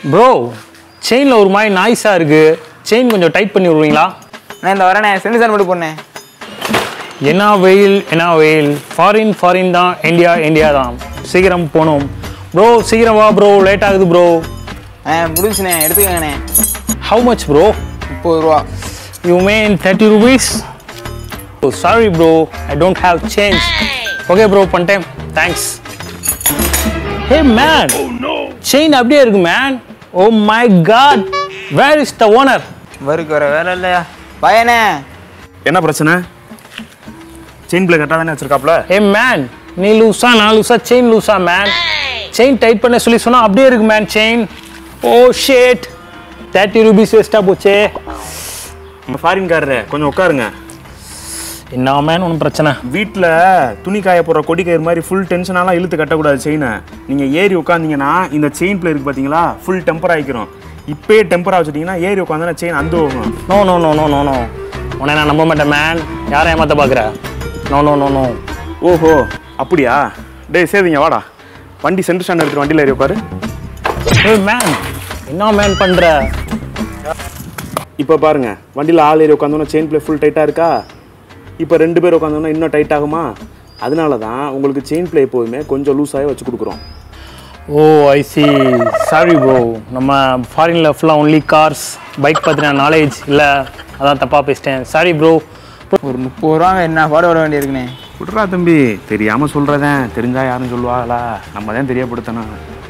bro செயினில் ஒரு மாதிரி நாய்ஸாக இருக்குது செயின் கொஞ்சம் டைட் பண்ணி விடுவீங்களா நான் இந்த வரேனே சென்சார் மட்டும் போனேன் என்ன வெயில் என்ன வெயில் ஃபாரின் ஃபாரின் தான் இந்தியா இந்தியா தான் சீக்கிரம் போகணும் ப்ரோ சீக்கிரம் வா ப்ரோ லேட் ஆகுது ப்ரோ ஆ முடிஞ்சுண்ணே எடுத்துக்கங்கண்ணே ஹவு மச் ப்ரோ முப்பது ரூபா you mean thirty rupees oh sorry bro I don't have change okay bro பண்ணிட்டேன் தேங்க்ஸ் ஹே மேன் செயின் அப்படியே இருக்கு man oh my god where is the owner வருக்கு வர வேலை இல்லையா பையனே என்ன பிரச்சனை செயின் பிளே கரெக்டாக தானே வச்சிருக்காப்ல ஹே மேன் நீ லூஸா நான் லூஸா செயின் லூஸா மேன் செயின் டைட் பண்ண சொல்லி சொன்னா அப்படியே இருக்கு man chain oh shit thirty rupees வேஸ்ட்டாக போச்சே நம்ம ஃபாரின்காரரு கொஞ்சம் உட்காருங்க என்ன மேன் ஒன்றும் பிரச்சனை வீட்டில் துணி காய போடுற கொடி கயிறு மாதிரி ஃபுல் டென்ஷனாலாம் இழுத்து கட்டக்கூடாது செயினை நீங்கள் ஏறி உட்காந்தீங்கன்னா இந்த செயின் பிளே இருக்கு பார்த்தீங்களா ஃபுல் டெம்பர் ஆகிக்கிறோம் இப்பயே டெம்பராக வச்சுட்டிங்கன்னா ஏறி உட்காந்தா செயின் அந்த போகும் no no no no no no உன்னை நான் நம்ப மாட்டேன் மேன் யாரை ஏமாத்த பார்க்குற நோ நோ நோ நோ ஓஹோ அப்படியா டேய் சேவிங்க வாடா வண்டி சென்டர் ஸ்டாண்ட் எடுத்துட்டு வண்டியில் ஏறி உட்காரு ஏ மேன் என்ன மேன் பண்ணுற இப்போ பாருங்க வண்டியில் ஆள் ஏறி உட்காந்தோன்னா செயின் பிளே ஃபுல் டைட்டாக இருக்கா இப்போ ரெண்டு பேர் உட்காந்தோன்னா இன்னும் டைட் ஆகுமா அதனால தான் உங்களுக்கு செயின் பிளே எப்போதுமே கொஞ்சம் லூஸாகவே வச்சு கொடுக்குறோம் oh I see sorry bro நம்ம ஃபாரினில் ஃபுல்லாக ஒன்லி கார்ஸ் பைக் பற்றின நாலேஜ் இல்லை அதான் தப்பாக பேசிட்டேன் சாரி ப்ரோ ஒரு முப்பது ரூபா என்ன பாடு வர வேண்டியிருக்குண்ணே விட்றா தம்பி தெரியாமல் சொல்கிறதேன் தெரிஞ்சா யாரும் சொல்லுவாங்களா நம்ம தான் தெரியப்படுத்தணும்